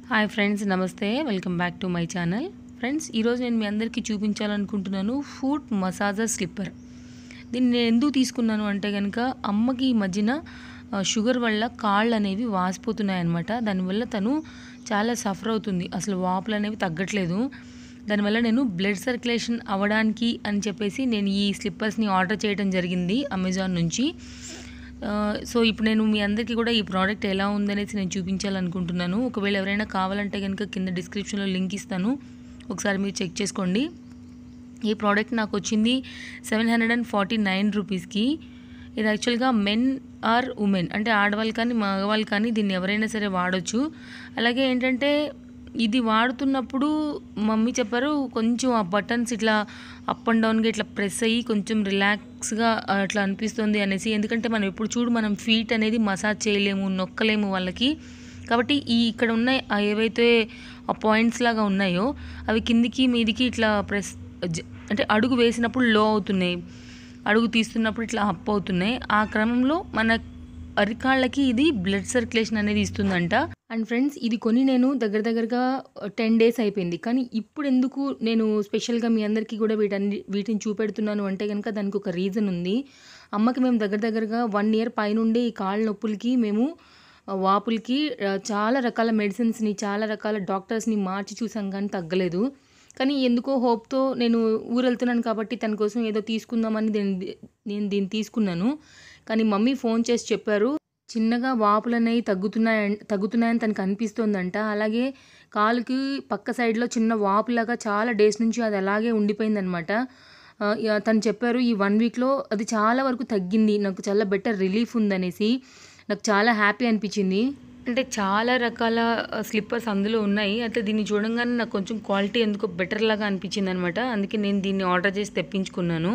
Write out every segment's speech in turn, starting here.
hi friends నమస్తే welcome back to my channel friends ఈరోజు నేను మీ అందరికీ చూపించాలనుకుంటున్నాను ఫుట్ మసాజర్ స్లిప్పర్ దీన్ని నేను ఎందుకు తీసుకున్నాను అంటే కనుక అమ్మకి ఈ మధ్యన ఆ, షుగర్ వల్ల కాళ్ళు అనేవి వాసిపోతున్నాయి అనమాట దానివల్ల తను చాలా సఫర్ అవుతుంది అసలు వాపులు అనేవి తగ్గట్లేదు దానివల్ల నేను బ్లడ్ సర్క్యులేషన్ అవ్వడానికి అని చెప్పేసి నేను ఈ స్లిప్పర్స్ని ఆర్డర్ చేయడం జరిగింది అమెజాన్ నుంచి ఆ, సో ఇప్పుడు నేను మీ అందరికీ కూడా ఈ ప్రోడక్ట్ ఎలా ఉందనేసి నేను చూపించాలనుకుంటున్నాను ఒకవేళ ఎవరైనా కావాలంటే కనుక కింద డిస్క్రిప్షన్లో లింక్ ఇస్తాను ఒకసారి మీరు చెక్ చేసుకోండి ఈ ప్రోడక్ట్ నాకు వచ్చింది seven hundred and forty nine రూపీస్కి ఇది యాక్చువల్గా మెన్ ఆర్ ఉమెన్ అంటే ఆడవాళ్ళు కానీ మగవాళ్ళు కానీ దీన్ని ఎవరైనా సరే వాడొచ్చు అలాగే ఏంటంటే ఇది వాడుతున్నప్పుడు మమ్మీ చెప్పారు కొంచెం ఆ బటన్స్ ఇట్లా అప్ అండ్ డౌన్గా ఇట్లా ప్రెస్ అయ్యి కొంచెం రిలాక్స్గా అట్లా అనిపిస్తుంది అనేసి ఎందుకంటే మనం ఎప్పుడు చూడు మనం ఫీట్ అనేది మసాజ్ చేయలేము నొక్కలేము వాళ్ళకి కాబట్టి ఈ ఇక్కడ ఉన్న ఆ ఏవైతే ఆ పాయింట్స్ లాగా ఉన్నాయో అవి కిందికి మీదికి ఇట్లా ప్రెస్ జ- అంటే అడుగు వేసినప్పుడు లో అవుతున్నాయి అడుగు తీస్తున్నప్పుడు ఇట్లా అప్ అవుతున్నాయి ఆ క్రమంలో మన అరికాళ్ళకి ఇది బ్లడ్ సర్క్యులేషన్ అనేది ఇస్తుందంట అండ్ ఫ్రెండ్స్ ఇది కొని నేను దగ్గర దగ్గరగా టెన్ డేస్ అయిపోయింది కానీ ఇప్పుడు ఎందుకు నేను స్పెషల్గా మీ అందరికీ కూడా వీటన్ని వీటిని చూపెడుతున్నాను అంటే కనుక దానికి ఒక రీజన్ ఉంది అమ్మకి మేము దగ్గర దగ్గరగా వన్ ఇయర్ పైనుండి ఈ కాళ్ళ నొప్పులకి మేము ఆ, వాపులకి ఆ, చాలా రకాల మెడిసిన్స్ని చాలా రకాల డాక్టర్స్ని మార్చి చూసాం కానీ తగ్గలేదు కానీ ఎందుకో హోప్తో నేను ఊరు వెళ్తున్నాను కాబట్టి తన కోసం ఏదో తీసుకుందామని దీన్ని నేను దీన్ని తీసుకున్నాను కానీ మమ్మీ ఫోన్ చేసి చెప్పారు చిన్నగా వాపులు అనేవి తగ్గుతున్నాయి తగ్గుతున్నాయని తనకు అనిపిస్తోందంట అలాగే కాలుకి పక్క సైడ్లో చిన్న వాపులాగా చాలా డేస్ నుంచి అది అలాగే ఉండిపోయిందనమాట ఆ, ఇక తను చెప్పారు ఈ వన్ వీక్లో అది చాలా వరకు తగ్గింది నాకు చాలా బెటర్ రిలీఫ్ ఉందనేసి నాకు చాలా హ్యాపీ అనిపించింది అంటే చాలా రకాల స్లిప్పర్స్ అందులో ఉన్నాయి అయితే దీన్ని చూడంగానే నాకు కొంచెం క్వాలిటీ ఎందుకో బెటర్ లాగా అనిపించింది అనమాట అందుకే నేను దీన్ని ఆర్డర్ చేసి తెప్పించుకున్నాను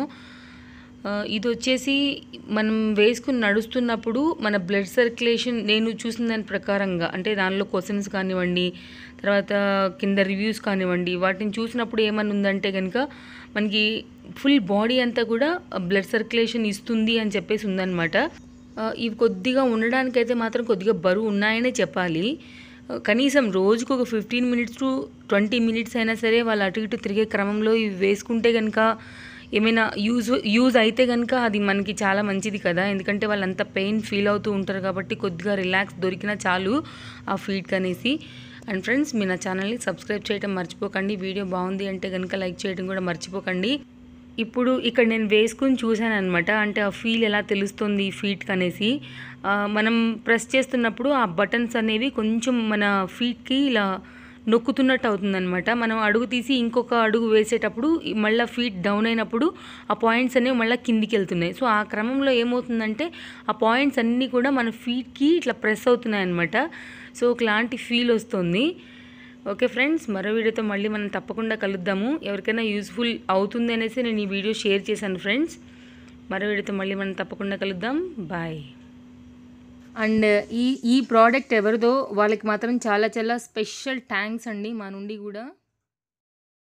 ఆ, ఇది వచ్చేసి మనం వేసుకుని నడుస్తున్నప్పుడు మన బ్లడ్ సర్క్యులేషన్ నేను చూసిన దాని ప్రకారంగా అంటే దానిలో క్వశ్చన్స్ కానివ్వండి తర్వాత కింద రివ్యూస్ కానివ్వండి వాటిని చూసినప్పుడు ఏమని ఉందంటే కనుక మనకి ఫుల్ బాడీ అంతా కూడా బ్లడ్ సర్క్యులేషన్ ఇస్తుంది అని చెప్పేసి ఉందన్నమాట ఆ, ఇవి కొద్దిగా ఉండడానికైతే మాత్రం కొద్దిగా బరువు ఉన్నాయనే చెప్పాలి ఆ, కనీసం రోజుకు ఒక fifteen minutes to twenty minutes అయినా సరే వాళ్ళు అటు ఇటు తిరిగే క్రమంలో ఇవి వేసుకుంటే కనుక ఏమైనా యూజ్ యూజ్ అయితే కనుక అది మనకి చాలా మంచిది కదా ఎందుకంటే వాళ్ళంతా పెయిన్ ఫీల్ అవుతూ ఉంటారు కాబట్టి కొద్దిగా రిలాక్స్ దొరికినా చాలు ఆ ఫీట్కి అనేసి అండ్ ఫ్రెండ్స్ మీ నా ఛానల్ని సబ్స్క్రైబ్ చేయడం మర్చిపోకండి వీడియో బాగుంది అంటే కనుక లైక్ చేయడం కూడా మర్చిపోకండి ఇప్పుడు ఇక్కడ నేను వేసుకుని చూశాను అనమాట అంటే ఆ ఫీల్ ఎలా తెలుస్తుంది ఈ ఫీట్కి అనేసి ఆ, మనం ప్రెస్ చేస్తున్నప్పుడు ఆ బటన్స్ అనేవి కొంచెం మన ఫీట్కి ఇలా నొక్కుతున్నట్టు అవుతుందన్నమాట మనం అడుగు తీసి ఇంకొక అడుగు వేసేటప్పుడు ఈ మళ్ళీ ఫీట్ డౌన్ అయినప్పుడు ఆ పాయింట్స్ అనేవి మళ్ళీ కిందికి వెళ్తున్నాయి సో ఆ క్రమంలో ఏమవుతుందంటే ఆ పాయింట్స్ అన్నీ కూడా మన ఫీట్కి ఇట్లా ప్రెస్ అవుతున్నాయి అనమాట సో ఒకలాంటి ఫీల్ వస్తుంది ఓకే ఫ్రెండ్స్ మరో వీడియోతో మళ్ళీ మనం తప్పకుండా కలుద్దాము ఎవరికైనా యూస్ఫుల్ అవుతుంది అనేసి నేను ఈ వీడియో షేర్ చేశాను ఫ్రెండ్స్ మరో వీడియోతో మళ్ళీ మనం తప్పకుండా కలుద్దాం బాయ్ అండ్ ఈ ఈ ప్రోడక్ట్ ఎవరిదో వాళ్ళకి మాత్రం చాలా చాలా స్పెషల్ థ్యాంక్స్ అండి మా నుండి కూడా